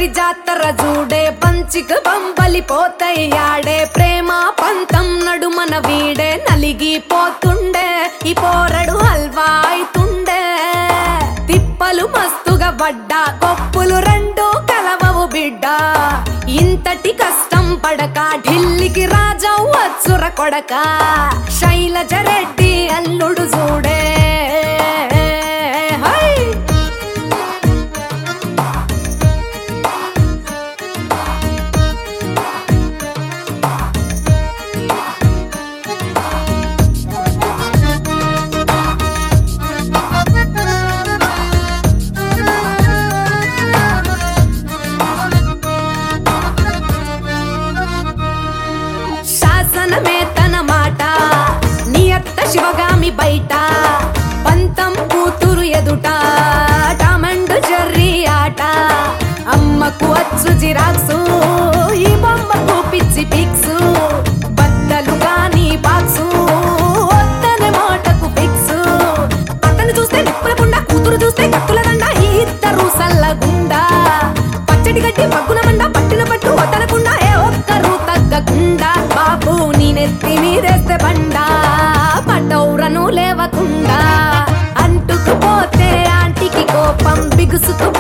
బంతి జాతర చూడే పంచిక బంబలి పోతయ్యాడే ప్రేమ పంతం నడుమన వీడే నలిగిపోతుండే ఈ పోరడు హల్వా అయితుండే తిప్పలు మస్తుగా పడ్డా కొప్పులు రెండు కలవవు బిడ్డ ఇంతటి కష్టం పడక ఢిల్లీకి రాజా వచ్చుర కొడక శైలజ రెడ్డి అల్లుడు చూడే హై! శాసనమే తన మాట నియత్త శివగామి బయట పంతం కూతురు ఎదుట టామండ్ జర్రీ ఆట అమ్మకు అచ్చు జిరాక్సు ఈ బొమ్మకు పిచ్చి పిక్సు బద్దలు గాని బాక్సు వద్దనే మాటకు ఫిక్సు అతను చూస్తే నిప్పుల పుండ కూతురు చూస్తే కత్తుల దండ ఈ ఇద్దరు సల్లగుండా పచ్చడి గడ్డి పగ్గున మండ పట్టిన పట్టు వదలకుండా ఏ ఒక్కరు తగ్గకుండా బాబు నీ నెత్తి మీదేస్తే బండ పటౌరను లేవకుండా అంటుకుపోతే ఆంటీకి కోపం బిగుసుకు